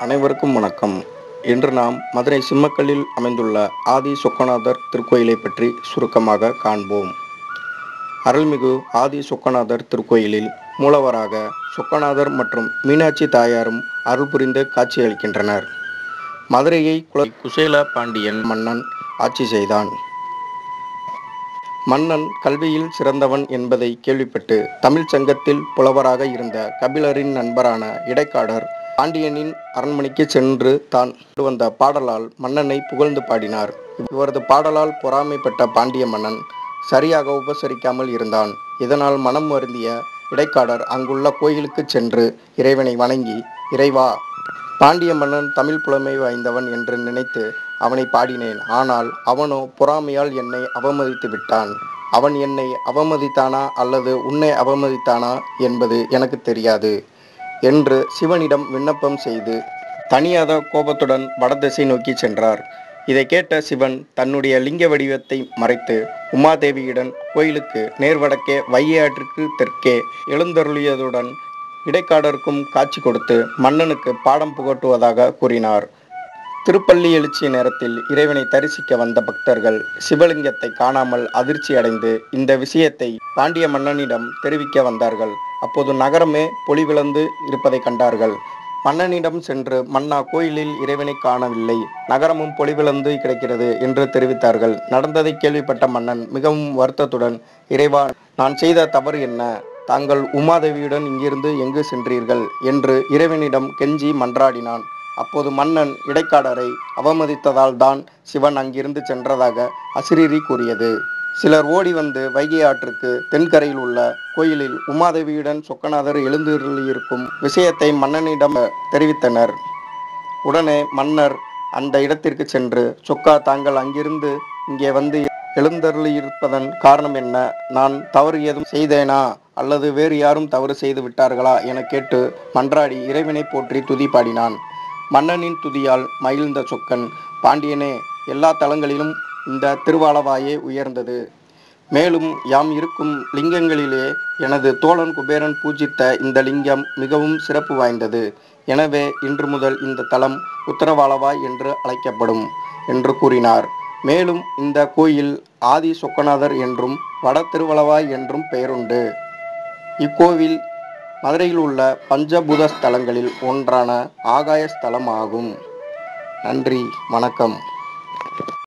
அனைவருக்கும் வணக்கம் இன்று நாம் மதுரை சிம்மக்கல்லில் அமைந்துள்ள ஆதி சொக்கநாதர் திருக்கோயிலை பற்றி சுருக்கமாக காண்போம் அருள்மிகு ஆதி சொக்கநாதர் திருக்கோயிலில் மூலவராக சொக்கநாதர் மற்றும் மீனாட்சி தாயாரும் அருள் புரிந்து காட்சியளிக்கின்றனர் மதுரையை குல குசேல பாண்டியன் மன்னன் ஆட்சி செய்தான் மன்னன் கல்வியில் சிறந்தவன் என்பதை கேள்விப்பட்டு தமிழ்ச் சங்கத்தில் புலவராக இருந்த கபிலரின் நண்பரான இடைக்காடர் பாண்டியனின் அரண்மனைக்கு சென்று தான் கொண்டு வந்த பாடலால் மன்னனை புகழ்ந்து பாடினார் இவரது பாடலால் பொறாமைப்பட்ட பாண்டிய மன்னன் சரியாக உபசரிக்காமல் இருந்தான் இதனால் மனம் வருந்திய இடைக்காடர் அங்குள்ள கோயிலுக்கு சென்று இறைவனை வணங்கி இறைவா பாண்டிய மன்னன் தமிழ் புலமை வாய்ந்தவன் என்று நினைத்து அவனை பாடினேன் ஆனால் அவனோ பொறாமையால் என்னை அவமதித்து விட்டான் அவன் என்னை அவமதித்தானா அல்லது உன்னை அவமதித்தானா என்பது எனக்கு தெரியாது என்று சிவனிடம் விண்ணப்பம் செய்து தனியாத கோபத்துடன் வடதிசை நோக்கி சென்றார் இதை கேட்ட சிவன் தன்னுடைய லிங்க வடிவத்தை மறைத்து உமாதேவியுடன் கோயிலுக்கு நேர்வடக்கே வையாற்றுக்கு தெற்கே எழுந்தருளியதுடன் இடைக்காடருக்கும் காட்சி கொடுத்து மன்னனுக்கு பாடம் புகட்டுவதாக கூறினார் திருப்பள்ளி எழுச்சி நேரத்தில் இறைவனை தரிசிக்க வந்த பக்தர்கள் சிவலிங்கத்தை காணாமல் அதிர்ச்சி அடைந்து இந்த விஷயத்தை பாண்டிய மன்னனிடம் தெரிவிக்க வந்தார்கள் அப்போது நகரமே பொலிவிழந்து இருப்பதை கண்டார்கள் மன்னனிடம் சென்று மன்னா கோயிலில் இறைவனை காணவில்லை நகரமும் பொலிவிழந்து கிடக்கிறது என்று தெரிவித்தார்கள் நடந்ததை கேள்விப்பட்ட மன்னன் மிகவும் வருத்தத்துடன் இறைவா நான் செய்த தவறு என்ன தாங்கள் உமாதேவியுடன் இங்கிருந்து எங்கு சென்றீர்கள் என்று இறைவனிடம் கெஞ்சி மன்றாடினான் அப்போது மன்னன் இடைக்காடரை அவமதித்ததால் தான் சிவன் அங்கிருந்து சென்றதாக அசிரிரி கூறியது சிலர் ஓடி வந்து வைகை ஆற்றுக்கு தென்கரையில் உள்ள கோயிலில் உமாதேவியுடன் சொக்கநாதர் எழுந்தருளியிருக்கும் விஷயத்தை மன்னனிடம் தெரிவித்தனர் உடனே மன்னர் அந்த இடத்திற்கு சென்று சொக்கா தாங்கள் அங்கிருந்து இங்கே வந்து எழுந்தருளியிருப்பதன் காரணம் என்ன நான் தவறு ஏதும் செய்தேனா அல்லது வேறு யாரும் தவறு செய்து விட்டார்களா என கேட்டு மன்றாடி இறைவனை போற்றி துதி பாடினான் மன்னனின் துதியால் மகிழ்ந்த சொக்கன் பாண்டியனே எல்லா தலங்களிலும் இந்த திருவாலவாயே உயர்ந்தது மேலும் யாம் இருக்கும் லிங்கங்களிலே எனது தோழன் குபேரன் பூஜித்த இந்த லிங்கம் மிகவும் சிறப்பு வாய்ந்தது எனவே இன்று முதல் இந்த தலம் உத்தரவாளவாய் என்று அழைக்கப்படும் என்று கூறினார் மேலும் இந்த கோயில் ஆதி சொக்கநாதர் என்றும் வட திருவளவாய் என்றும் பெயருண்டு இக்கோவில் மதுரையில் உள்ள பஞ்சபூத ஸ்தலங்களில் ஒன்றான ஆகாய ஸ்தலம் ஆகும் நன்றி வணக்கம்